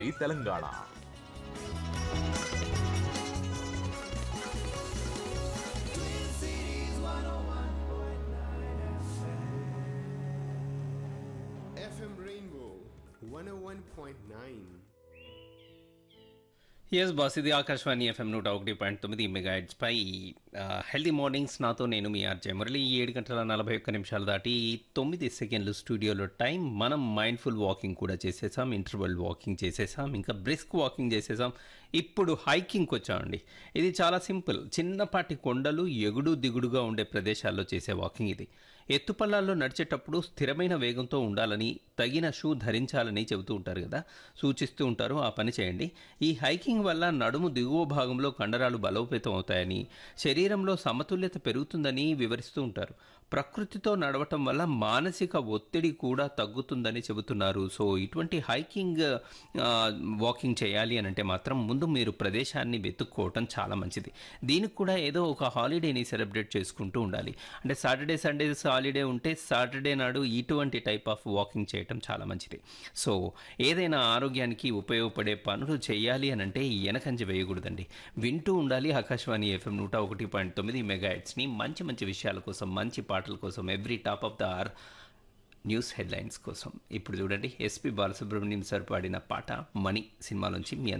ఈ Telangana FM Rainbow 101.9. Yes boss ఇది Akashvani FM నూట ఒకటి పాయింట్ తొమ్మిది మెగా పై హెల్దీ మార్నింగ్స్ నాతో నేను మీ ఆర్జే మురళి ఏడు గంటల నలభై ఒక్క నిమిషాలు దాటి తొమ్మిది సెకండ్లు స్టూడియోలో టైం మనం మైండ్ఫుల్ వాకింగ్ కూడా చేసేసాం ఇంటర్వల్ వాకింగ్ చేసేసాం ఇంకా బ్రిస్క్ వాకింగ్ చేసేసాం ఇప్పుడు హైకింగ్కి వచ్చామండి ఇది చాలా సింపుల్ చిన్నపాటి కొండలు ఎగుడు దిగుడుగా ఉండే ప్రదేశాల్లో చేసే వాకింగ్ ఇది ఎత్తుపల్లాల్లో నడిచేటప్పుడు స్థిరమైన వేగంతో ఉండాలని తగిన షూ ధరించాలని చెబుతూ ఉంటారు కదా సూచిస్తూ ఉంటారు ఆ పని చేయండి ఈ హైకింగ్ వల్ల నడుము దిగువ భాగంలో కండరాలు బలోపేతం అవుతాయని శరీరంలో సమతుల్యత పెరుగుతుందని వివరిస్తూ ఉంటారు ప్రకృతితో నడవటం వల్ల మానసిక ఒత్తిడి కూడా తగ్గుతుందని చెబుతున్నారు సో ఇటువంటి హైకింగ్ ఆ, వాకింగ్ చేయాలి అని అంటే మాత్రం ముందు మీరు ప్రదేశాన్ని వెతుక్కోవటం చాలా మంచిది దీనికి కూడా ఏదో ఒక హాలిడేని సెలబ్రేట్ చేసుకుంటూ ఉండాలి అంటే సాటర్డే సండేస్ హాలిడే ఉంటే సాటర్డే నాడు ఇటువంటి టైప్ ఆఫ్ వాకింగ్ చేయటం చాలా మంచిది సో ఏదైనా ఆరోగ్యానికి ఉపయోగపడే పనులు చేయాలి అని అంటే వెనకంజ వేయకూడదండి వింటూ ఉండాలి ఆకాశవాణి ఎఫ్ఎం నూట ఒకటి పాయింట్ తొమ్మిది మెగాహెట్స్ని మంచి మంచి విషయాల కోసం మంచి పాటల కోసం every top of the hour news headlines కోసం ఇప్పుడు చూడండి ఎస్పి బాలసుబ్రహ్మణ్యం సార్ పాడిన పాట మణి సినిమాలోంచి మీ